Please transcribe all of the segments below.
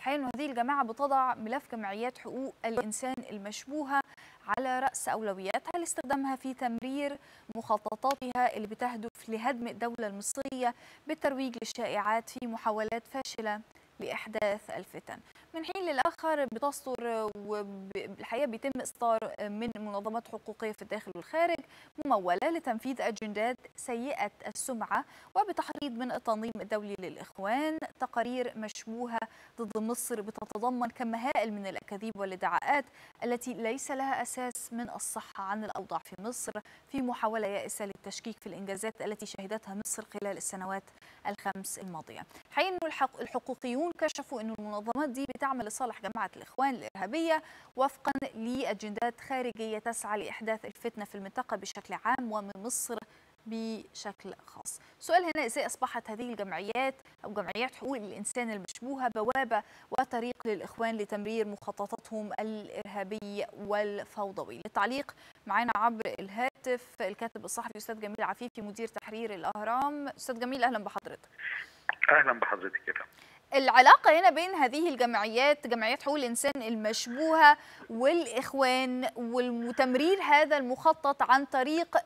الحقيقه انه هذه الجماعه بتضع ملف جمعيات حقوق الانسان المشبوهه على راس اولوياتها لاستخدامها في تمرير مخططاتها اللي بتهدف لهدم الدوله المصريه بالترويج للشائعات في محاولات فاشله لإحداث الفتن من حين للآخر بتصدر والحقيقة بيتم إصدار من منظمات حقوقية في الداخل والخارج ممولة لتنفيذ أجندات سيئة السمعة وبتحريض من التنظيم الدولي للإخوان تقارير مشبوهة ضد مصر بتتضمن كم هائل من الأكاذيب والادعاءات التي ليس لها أساس من الصحة عن الأوضاع في مصر في محاولة يائسة للتشكيك في الإنجازات التي شهدتها مصر خلال السنوات الخمس الماضية حين أن الحقوقيون كشفوا أن المنظمات دي بتعمل لصالح جماعة الإخوان الإرهابية وفقا لأجندات خارجية تسعى لإحداث الفتنة في المنطقة بشكل عام ومن مصر بشكل خاص سؤال هنا ازاي اصبحت هذه الجمعيات او جمعيات حقوق الانسان المشبوهه بوابه وطريق للاخوان لتمرير مخططاتهم الارهابيه والفوضويه للتعليق معنا عبر الهاتف الكاتب الصحفي استاذ جميل عفيفي مدير تحرير الاهرام استاذ جميل اهلا بحضرتك اهلا بحضرتك كده العلاقه هنا بين هذه الجمعيات جمعيات حقوق الانسان المشبوهه والاخوان وتمرير هذا المخطط عن طريق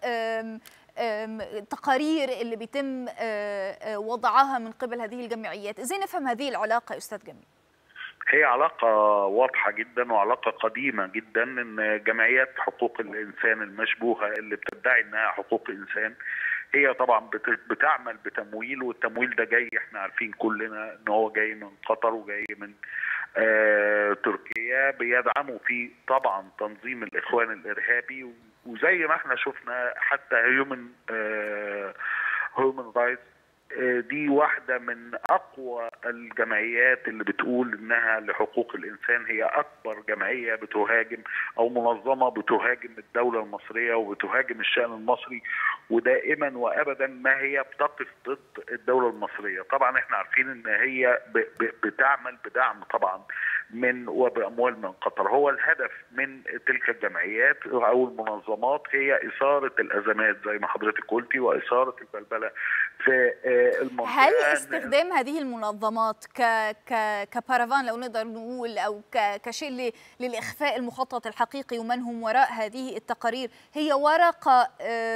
تقارير اللي بيتم وضعها من قبل هذه الجمعيات ازاي نفهم هذه العلاقه يا استاذ جميل هي علاقة واضحة جدا وعلاقة قديمة جدا ان جمعيات حقوق الانسان المشبوهة اللي بتدعي انها حقوق انسان هي طبعا بتعمل بتمويل والتمويل ده جاي احنا عارفين كلنا ان هو جاي من قطر وجاي من آه تركيا بيدعموا فيه طبعا تنظيم الاخوان الارهابي وزي ما احنا شفنا حتى هيومن آه هيومن رايتس دي واحدة من أقوى الجمعيات اللي بتقول إنها لحقوق الإنسان هي أكبر جمعية بتهاجم أو منظمة بتهاجم الدولة المصرية وبتهاجم الشأن المصري ودائما وأبدا ما هي بتقف ضد الدولة المصرية طبعا احنا عارفين إن هي بتعمل بدعم طبعا من وباموال من قطر هو الهدف من تلك الجمعيات او المنظمات هي اثاره الازمات زي ما حضرتك قلتي واثاره البلبله في المنطقه هل استخدام هذه المنظمات ك ك كبارافان لو نقدر نقول او ك كشيء للاخفاء المخطط الحقيقي ومن هم وراء هذه التقارير هي ورقه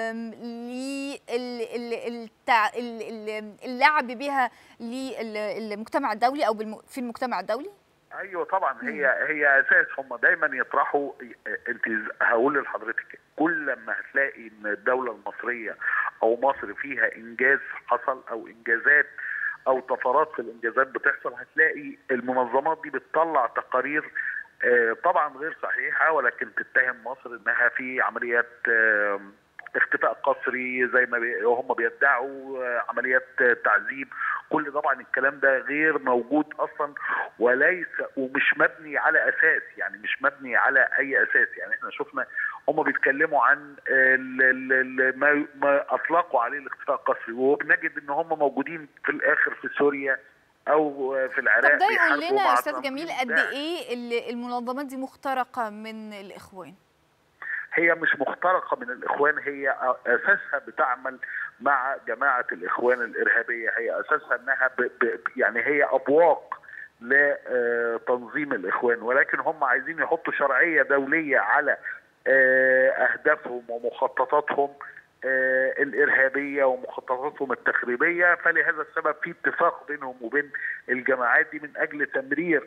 للعب بها للمجتمع الدولي او في المجتمع الدولي؟ ايوه طبعا هي هي اساس هم دايما يطرحوا انت هقول لحضرتك كل ما هتلاقي ان الدوله المصريه او مصر فيها انجاز حصل او انجازات او طفرات في الانجازات بتحصل هتلاقي المنظمات دي بتطلع تقارير طبعا غير صحيحه ولكن تتهم مصر انها في عمليات اختفاء قسري زي ما بي هم بيدعوا عمليات تعذيب كل طبعا الكلام ده غير موجود اصلا وليس ومش مبني على اساس يعني مش مبني على اي اساس يعني احنا شفنا هم بيتكلموا عن ال ال ما, ما اطلقوا عليه الاختفاء القسري وبنجد ان هم موجودين في الاخر في سوريا او في العراق طب ده يقول لنا يا استاذ جميل قد ايه المنظمات دي مخترقه من الاخوان هي مش مخترقة من الإخوان هي أساسها بتعمل مع جماعة الإخوان الإرهابية هي أساسها أنها ب ب يعني هي أبواق لتنظيم الإخوان ولكن هم عايزين يحطوا شرعية دولية على أهدافهم ومخططاتهم الإرهابية ومخططاتهم التخريبية فلهذا السبب في اتفاق بينهم وبين الجماعات دي من أجل تمرير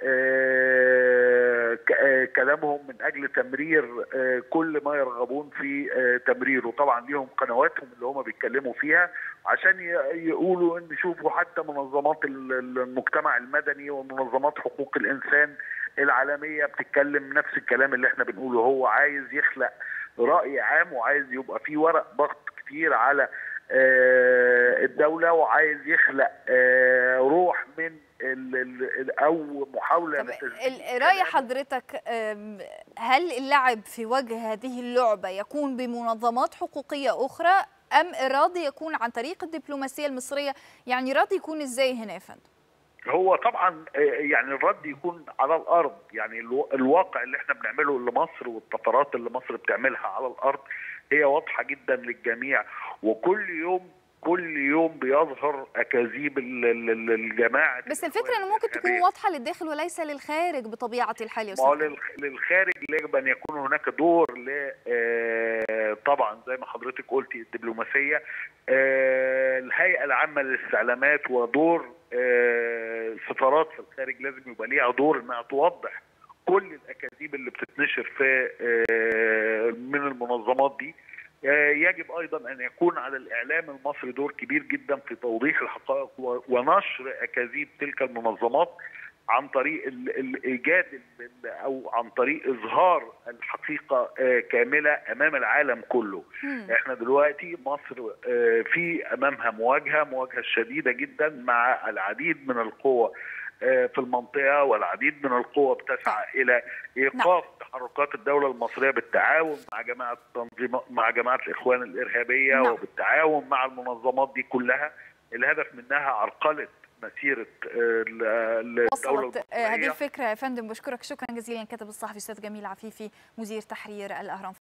كلامهم من اجل تمرير كل ما يرغبون في تمريره طبعا ليهم قنواتهم اللي هم بيتكلموا فيها عشان يقولوا ان شوفوا حتى منظمات المجتمع المدني ومنظمات حقوق الانسان العالميه بتتكلم نفس الكلام اللي احنا بنقوله هو عايز يخلق راي عام وعايز يبقى في ورق ضغط كتير على الدوله وعايز يخلق روح من ال ال او محاوله راي حضرتك هل اللعب في وجه هذه اللعبه يكون بمنظمات حقوقيه اخرى ام راضي يكون عن طريق الدبلوماسيه المصريه يعني راضي يكون ازاي هنا يا فندم هو طبعا يعني الرد يكون على الارض يعني الواقع اللي احنا بنعمله لمصر والطفرات اللي مصر بتعملها على الارض هي واضحه جدا للجميع وكل يوم كل يوم بيظهر اكاذيب ال- ال- ال- الجماعه بس الفكره انه ممكن تكون الإرهابية. واضحه للداخل وليس للخارج بطبيعه الحال يا ما هو استاذ للخ- للخارج يجب ان يكون هناك دور ل آه، طبعا زي ما حضرتك قلتي الدبلوماسيه آه، الهيئه العامه للاستعلامات ودور آه، السفارات في الخارج لازم يبقى ليها دور انها توضح كل الاكاذيب اللي بتتنشر في آه، من المنظمات دي آه، يجب ايضا ان يكون على الاعلام المصري دور كبير جدا في توضيح الحقائق و- ونشر اكاذيب تلك المنظمات عن طريق ال- ال- ايجاد ال- ال- او عن طريق اظهار الحقيقه آه، كامله امام العالم كله مم. احنا دلوقتي مصر آه، في امامها مواجهه مواجهه شديده جدا مع العديد من القوى آه، في المنطقه والعديد من القوى بتسعى الى ايقاف تحركات الدوله المصريه بالتعاون مع جماعه تنظيم مع جماعه الاخوان الارهابيه نعم. وبالتعاون مع المنظمات دي كلها الهدف منها عرقله مسيره آه، ال- الدوله وصلت آه، هذه المصريه الفكره يا فندم بشكرك شكرا جزيلا كاتب الصحفي استاذ جميل عفيفي مدير تحرير الاهرام